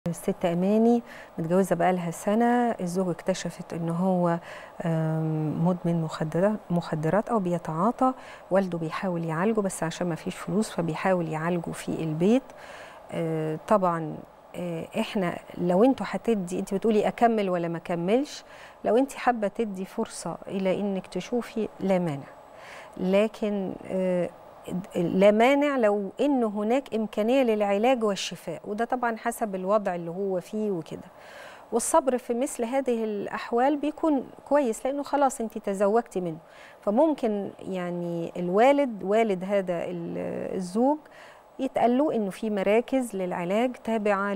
الست اماني متجوزه بقالها سنه الزوج اكتشفت ان هو آم، مدمن مخدرات مخدرات او بيتعاطى والده بيحاول يعالجه بس عشان ما فيش فلوس فبيحاول يعالجه في البيت آه، طبعا آه، احنا لو انتوا هتدي انت بتقولي اكمل ولا ما اكملش لو انت حابه تدي فرصه الى انك تشوفي لا مانع لكن آه، لا مانع لو ان هناك امكانيه للعلاج والشفاء وده طبعا حسب الوضع اللي هو فيه وكده والصبر في مثل هذه الاحوال بيكون كويس لانه خلاص انت تزوجتي منه فممكن يعني الوالد والد هذا ال- الزوج يتقال له انه في مراكز للعلاج تابعه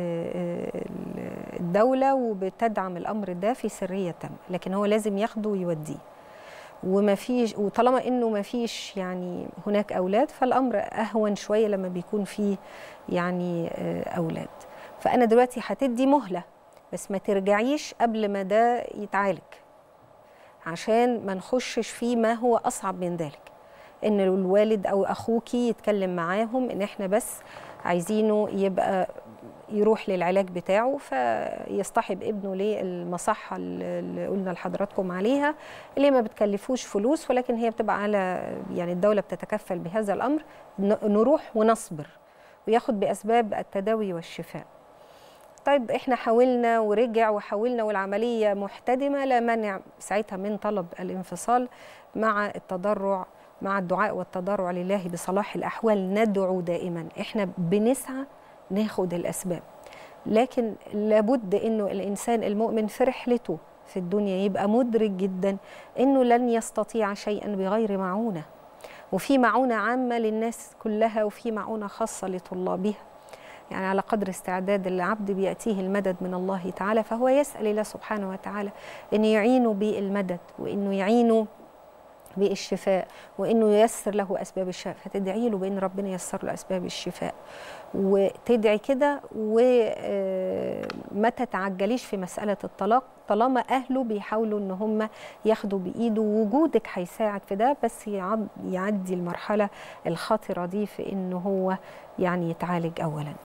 للدوله وبتدعم الامر ده في سريه تامه لكن هو لازم ياخده ويوديه وما فيش وطالما انه ما فيش يعني هناك اولاد فالامر اهون شويه لما بيكون فيه يعني آه، اولاد فانا دلوقتي هتدي مهله بس ما ترجعيش قبل ما ده يتعالج عشان ما نخشش فيه ما هو اصعب من ذلك ان الوالد او اخوكي يتكلم معاهم ان احنا بس عايزينه يبقى يروح للعلاج بتاعه فيصطحب ابنه للمصحة اللي قلنا لحضراتكم عليها اللي ما بتكلفوش فلوس ولكن هي بتبقى على يعني الدولة بتتكفل بهذا الأمر ن- نروح ونصبر وياخد بأسباب التداوي والشفاء طيب احنا حاولنا ورجع وحاولنا والعملية محتدمة لا مانع ساعتها من طلب الانفصال مع التضرع مع الدعاء والتضرع لله بصلاح الأحوال ندعو دائما احنا بنسعى ناخد الأسباب لكن لابد انه الانسان المؤمن في رحلته في الدنيا يبقى مدرك جدا انه لن يستطيع شيئا بغير معونه وفي معونه عامه للناس كلها وفي معونه خاصه لطلابها يعني على قدر استعداد العبد بياتيه المدد من الله تعالى فهو يسال الله سبحانه وتعالى ان يعينه بالمدد وانه يعينه بالشفاء وانه ييسر له اسباب الشفاء فتدعي له بان ربنا ييسر له اسباب الشفاء وتدعي كده وما تتعجليش في مساله الطلاق طالما اهله بيحاولوا ان هم ياخدوا بايده وجودك هيساعد في ده بس يعد- يعدي المرحله الخطره دي في انه هو يعني يتعالج اولا